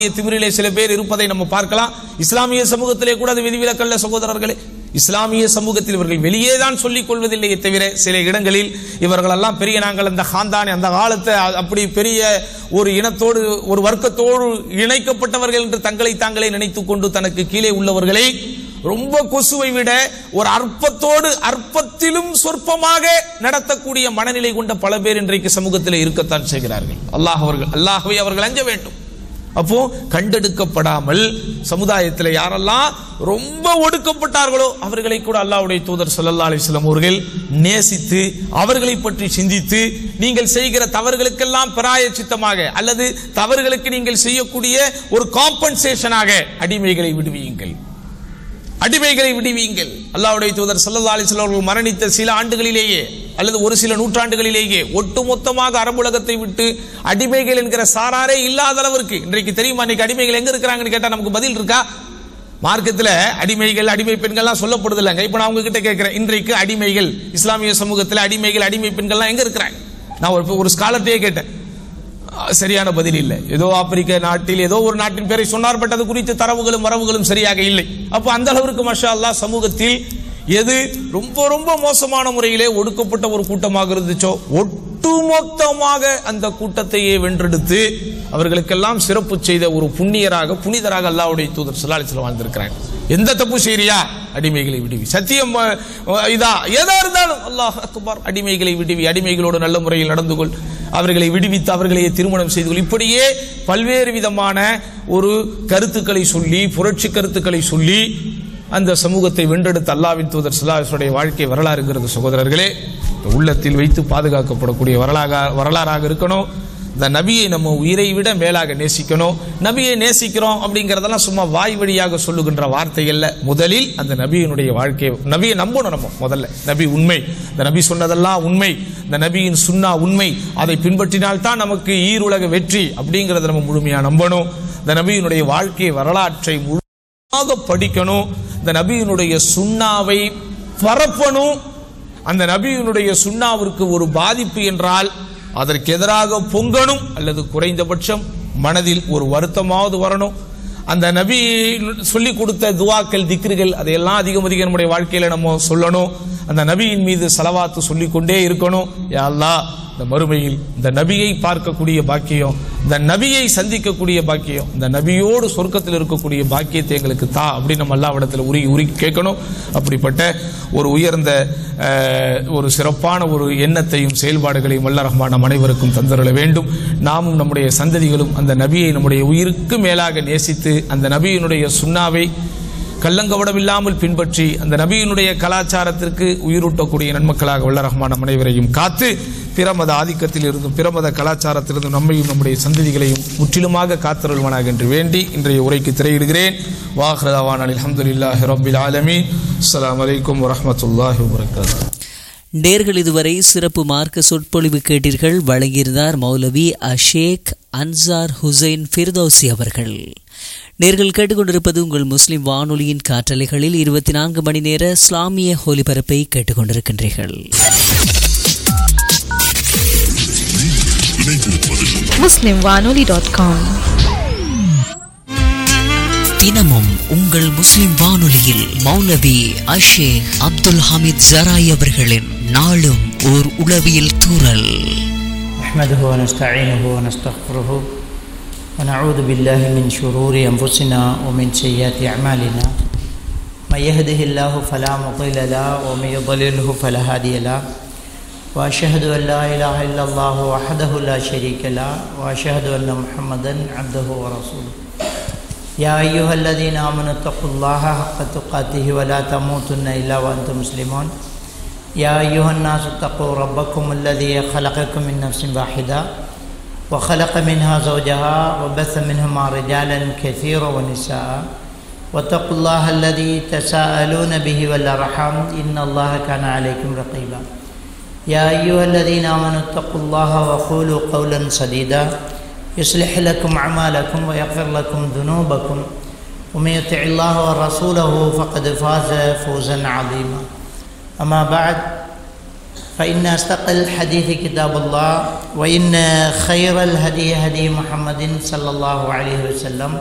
திமிரிலே சில பேர் இருப்பதை நம்ம பார்க்கலாம் இஸ்லாமிய சமூகத்திலே கூட அது விதிவிலக்கல்ல சகோதரர்களே இஸ்லாமிய சமூகத்தில் இவர்கள் வெளியே தான் சொல்லிக் கொள்வதில்லையே தவிர சில இடங்களில் இவர்கள் எல்லாம் பெரிய நாங்கள் அந்த காந்தானி அந்த காலத்தை அ- அப்படி பெரிய ஒரு இனத்தோடு ஒரு வர்க்கத்தோடு இணைக்கப்பட்டவர்கள் என்று தங்களை தாங்களே நினைத்துக் கொண்டு தனக்கு கீழே உள்ளவர்களை ரொம்ப கொசுவை விட ஒரு அற்பத்தோடு அற்பத்திலும் சொற்பமாக நடத்தக்கூடிய மனநிலை கொண்ட பல பேர் இன்றைக்கு சமூகத்தில் இருக்கத்தான் செய்கிறார்கள் அல்லாஹ் அவர்கள் அல்லாஹ்வை அவர்கள் அஞ்ச வேண்டும் அப்போ கண்டெடுக்கப்படாமல் சமுதாயத்தில் யாரெல்லாம் ரொம்ப ஒடுக்கப்பட்டார்களோ அவர்களை கூட அல்லாஹ்வுடைய தூதர் ஸல்லல்லாஹு அலைஹி வஸல்லம் அவர்கள் நேசித்து அவர்களை பற்றி சிந்தித்து நீங்கள் செய்கிற தவறுகளுக்கெல்லாம் பிராயச்சித்தமாக அல்லது தவறுகளுக்கு நீங்கள் செய்யக்கூடிய ஒரு காம்பன்சேஷனாக அடிமைகளை விடுவியுங்கள் அடிமைகளை விடுவீங்கள் அல்லாஹ்வுடைய தூதர் ஸல்லல்லாஹு அலைஹி வஸல்லம் அவர்கள் மரணித்த சில ஆண்டுகளிலேயே அல்லது ஒரு சில நூற்றாண்டுகளிலேயே ஒட்டுமொத்தமாக அரபுலகத்தை விட்டு அடிமைகள் என்கிற சாராரே இல்லாத அளவிற்கு இன்றைக்கு தெரியுமா இன்னைக்கு அடிமைகள் எங்க இருக்கிறாங்கன்னு கேட்டா நமக்கு பதில் இருக்கா மார்க்கத்தில் அடிமைகள் அடிமை பெண்கள்லாம் சொல்லப்படுது இல்லைங்க இப்போ நான் உங்ககிட்ட கேட்கிறேன் இன்றைக்கு அடிமைகள் இஸ்லாமிய சமூகத்தில் அடிமைகள் அடிமை பெண்கள்லாம் எங்க இருக்கிறாங்க நான் ஒரு ஒரு ஸ்காலர்ட்டையே கேட்டேன் அஹ் சரியான பதில் இல்லை ஏதோ ஆப்பிரிக்க நாட்டில் ஏதோ ஒரு நாட்டின் பேரை சொன்னார் பட் அது குறித்து தரவுகளும் வரவுகளும் சரியாக இல்லை அப்போ அந்த அளவிற்கு மஷா அல்லாஹ் சமூகத்தில் எது ரொம்ப ரொம்ப மோசமான முறையிலே ஒடுக்கப்பட்ட ஒரு கூட்டமாக இருந்துச்சோ ஒட்டுமொத்தமாக அந்த கூட்டத்தையே வென்றெடுத்து அவர்களுக்கெல்லாம் சிறப்பு செய்த ஒரு புண்ணியராக புனிதராக அல்லாஹ்வுடைய தூதர் சுல்லாலிசில் வாழ்ந்திருக்கிறாங்க எந்த தப்பு செய்றியா அடிமைகளை விடுவி சத்தியம் அஹ், இதா எதா இருந்தாலும் அல்லாஹ் அக்பர் அடிமைகளை விடுவி அடிமைகளோடு நல்ல முறையில் நடந்து கொள் அவர்களை விடுவித்து அவர்களையே திருமணம் செய்து கொள் இப்படியே பல்வேறு விதமான ஒரு கருத்துக்களை சொல்லி புரட்சி கருத்துக்களை சொல்லி அந்த சமூகத்தை வென்றெடுத்த அல்லாவின் தூதர் சுல்லாசுடைய வாழ்க்கை வரலாறுங்கிறது சகோதரர்களே உள்ளத்தில் வைத்து பாதுகாக்கப்படக்கூடிய வரலாக வரலாறாக இருக்கணும் இந்த நபியை நம்ம உயிரை விட மேலாக நேசிக்கணும் நபியை நேசிக்கிறோம் அப்படிங்கறதெல்லாம் சும்மா வாய் வழியாக சொல்லுகின்ற வார்த்தைகள்ல முதலில் அந்த நபியினுடைய வாழ்க்கையை நபியை நம்பணும் நம்ம முதல்ல நபி உண்மை இந்த நபி சொன்னதெல்லாம் உண்மை இந்த நபியின் சுன்னா உண்மை அதை பின்பற்றினால் தான் நமக்கு ஈருலக வெற்றி அப்படிங்கறத நம்ம முழுமையா நம்பணும் இந்த நபியினுடைய வாழ்க்கை வரலாற்றை முழுமையாக படிக்கணும் இந்த நபியினுடைய சுண்ணாவை பரப்பணும் அந்த நபியினுடைய சுண்ணாவிற்கு ஒரு பாதிப்பு என்றால் அதற்கு எதிராக பொங்கணும் அல்லது குறைந்தபட்சம் மனதில் ஒரு வருத்தமாவது வரணும் அந்த நபி சொல்லி கொடுத்த துவாக்கள் திக்ருகள் அதையெல்லாம் அதிகம் அதிகம் நம்முடைய வாழ்க்கையில நம்ம சொல்லணும் அந்த நபியின் மீது செலவாத்து சொல்லிக்கொண்டே இருக்கணும் யா அல்லாஹ் இந்த மறுமையில் இந்த நபியை பார்க்கக்கூடிய பாக்கியம் இந்த நபியை சந்திக்கக்கூடிய பாக்கியம் இந்த நபியோடு சொர்க்கத்தில் இருக்கக்கூடிய பாக்கியத்தை எங்களுக்கு தா அப்படின்னு நம்ம அல்லாவிடத்தில் உருகி உருகி கேட்கணும் அப்படிப்பட்ட ஒரு உயர்ந்த அஹ், ஒரு சிறப்பான ஒரு எண்ணத்தையும் செயல்பாடுகளையும் வல்ல ரஹ்மான் நம் அனைவருக்கும் தந்தருள வேண்டும் நாமும் நம்முடைய சந்ததிகளும் அந்த நபியை நம்முடைய உயிருக்கு மேலாக நேசித்து அந்த நபியினுடைய சுண்ணாவை கள்ளங்கவடமில்லாமல் பின்பற்றி அந்த நபியினுடைய கலாச்சாரத்திற்கு உயிரூட்டக்கூடிய நன்மக்களாக வல்ல ரஹ்மான் நம் அனைவரையும் காத்து பிரமத ஆதிக்கத்தில் இருந்தும் பிரமத கலாச்சாரத்திலிருந்தும் நம்மையும் நம்முடைய சந்ததிகளையும் முற்றிலுமாக காத்தருள்வனாக என்று வேண்டி இன்றைய உரைக்கு திரையிடுகிறேன் வாஹ்ரதாவான் அல்ஹம்துலில்லாஹி ரப்பில் ஆலமீன் அஸ்ஸலாமு அலைக்கும் வரஹ்மத்துல்லாஹி வபரகாத்துஹு நேர்கள் இதுவரை சிறப்பு மார்க்க சொற்பொழிவு கேட்டீர்கள் வழங்கியிருந்தார் மௌலவி அஷேக் அன்சார் ஹுசைன் ஃபிர்தௌசி அவர்கள் நேர்கள் கேட்டுக்கொண்டிருப்பது உங்கள் முஸ்லிம் வானொலியின் காற்றலைகளில் இருபத்தி நான்கு மணி நேர இஸ்லாமிய ஒலிபரப்பை கேட்டுக்கொண்டிருக்கின்றீர்கள் muslimwanoli.com தினமும் உங்கள் முஸ்லிம் வானொலியில் மௌலவி அஷேக் அப்துல் ஹமீத் ஜராய் அவர்களின் நாளும் ஓர் உளவியல் தூறல் نحمده ونستعينه ونستغفره ونعوذ بالله من شرور أنفسنا ومن سيئات أعمالنا من يهده الله فلا مضل له ومن يضلله فلا هادي له وأشهد أن لا إله إلا الله وحده لا شريك له وأشهد أن محمدا عبده ورسوله يا أيها الذين آمنوا اتقوا الله حق تقاته ولا تموتن إلا وأنتم مسلمون يا أيها الناس اتقوا ربكم الذي خلقكم من نفس واحدة وخلق منها زوجها وبث منهما رجالا كثيرا ونساء واتقوا الله الذي تساءلون به والأرحام إن الله كان عليكم رقيبا يا أيها الذين آمنوا اتقوا الله وقولوا قولا سديدا يصلح لكم أعمالكم ويغفر لكم ذنوبكم ومن يطع الله ورسوله فقد فاز فوزا عظيما أما بعد فإن أصدق الحديث كتاب الله وإن خير الهدي هدي محمد صلى الله عليه وسلم